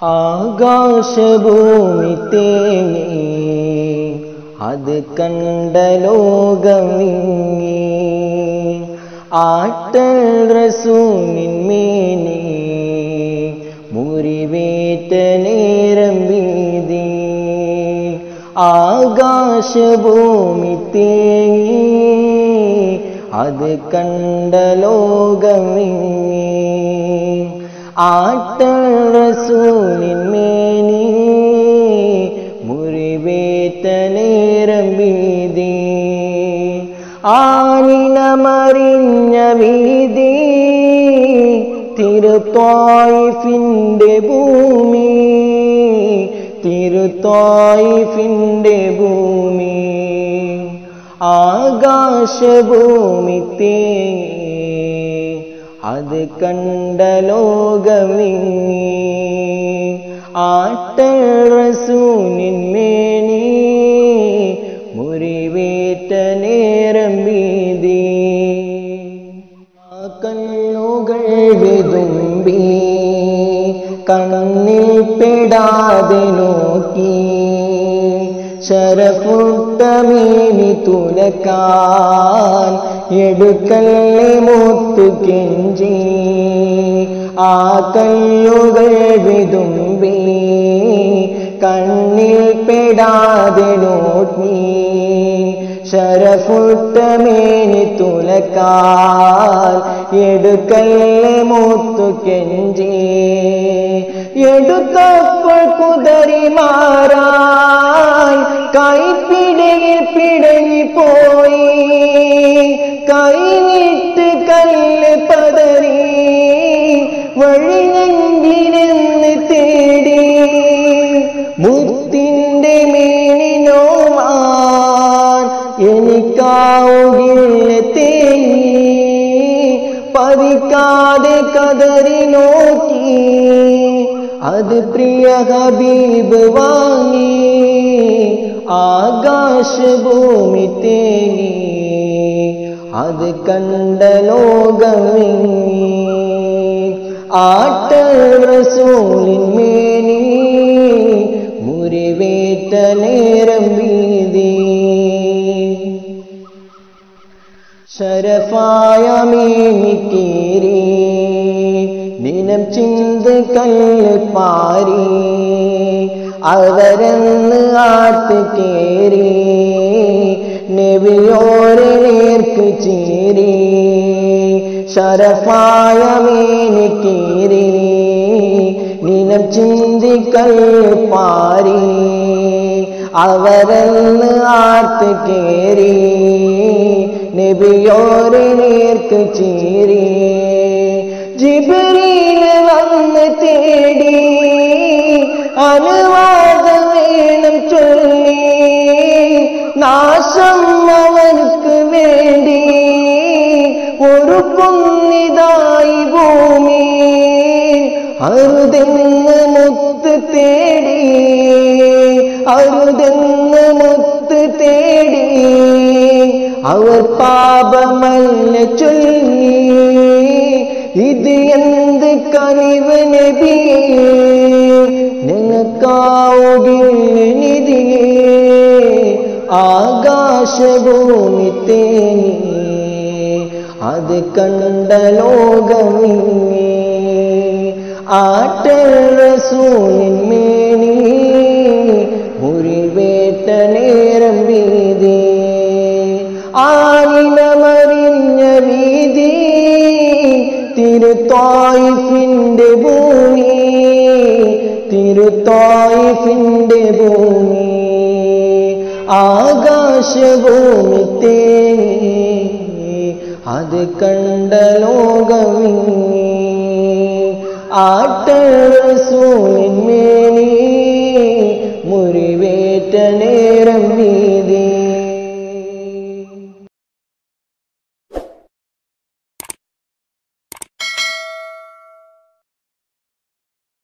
ആകാശഭൂമി തേങ്ങി അത് കണ്ട ലോകം വിങ്ങി ആട്ടൽ റസൂനിന്മേനി മുറിവേറ്റ നേരം വീതി ആകാശഭൂമി തേങ്ങി അത് കണ്ട ലോകം വിങ്ങി ആട്ടൽ റസൂലിന്മേനി മുറിവേറ്റ നേരം വീതി ആനിനമറിഞ്ഞ വീതി തിരുത്തായിഫിൻ്റെ ഭൂമി തിരുത്തായിഫിൻ്റെ ഭൂമി ആകാശഭൂമി തേങ്ങി അത് കണ്ട ലോകമിങ്ങി ആട്ടൽ റസൂനിന്മേനി മുറിവേറ്റ നേരം വീതി ആ കല്ലുകൾ വിതുമ്പി കണ്ണിൽ പെടാതെ നോക്കി ശരഫുട്ടമീനി തുലക്കാൻ എടുക്കല്ലേ മുത്തു കെഞ്ചി ആ കല്ലുകൾ വിതുമ്പി കണ്ണിൽ പെടാതെ നോക്കി ശരഫുട്ടമേനി തുലക്കാൻ എടുക്കല്ലേ മുത്തു കെഞ്ചി എടുത്തപ്പോൾ കുതറി മാറാൻ കൈപ്പിടയിൽ പിടങ്ങി പോയി കൈവിട്ട് കല്ല് പതറി വഴിഞ്ഞെങ്കിലെന്ന് തേടി മുത്തിൻ്റെ മേനിനോവാൻ എനിക്കാവുകില്ല തേങ്ങി പതിക്കാതെ കതറി നോക്കി അത് പ്രിയ ഹബീബ് വാങ്ങി ആകാശഭൂമി തേങ്ങി അത് കണ്ട ലോകമിങ്ങി ആട്ടൽ റസൂലിന്മേനി മുറിവേറ്റ നേരം വീതി ശരഫായ മേനിക്കീരി നിനം ചിന്ത് കല്ല് പാരി അവരെന്ന് ആട്ട് കേറി നബിയോരെ നേർക്ക് ചീരി ശരഫായ മേനിക്കീരി നിനം ചിന്തിക്കൽ പാരി അവരെന്ന് ആട്ട് കേറി നബിയോരെ നേർക്ക് ചീരി ജിബരീൽ വന്ന് തേടി അനുവാദം വേണം ചൊല്ലി നാശം അവർക്ക് വേണ്ടി ഒരു കുന്നിതായി ഭൂമി അരുതെന്ന് മുത്ത് തേടി അരുതെന്ന് മുത്ത് തേടി അവർ പാപമല്ല ചൊല്ലി ഇത് എന്ത് കനിവ് നബിയേ നിനക്കാവുകില്ല നിധിയേ ആകാശഭൂമി തേങ്ങി അത് കണ്ട ലോകമിങ്ങി ആട്ടൽ റസൂലിന്മേനി മുറിവേറ്റ നേരം വീതി ആനിലമറിഞ്ഞ വീതി തിരുത്തായിഫിൻ്റെ ഭൂമി തിരുത്തായിഫിൻ്റെ ഭൂമി ആകാശഭൂമി തേങ്ങി അത് കണ്ട ലോകമിങ്ങി ആട്ടൽ റസൂലിന്മേനി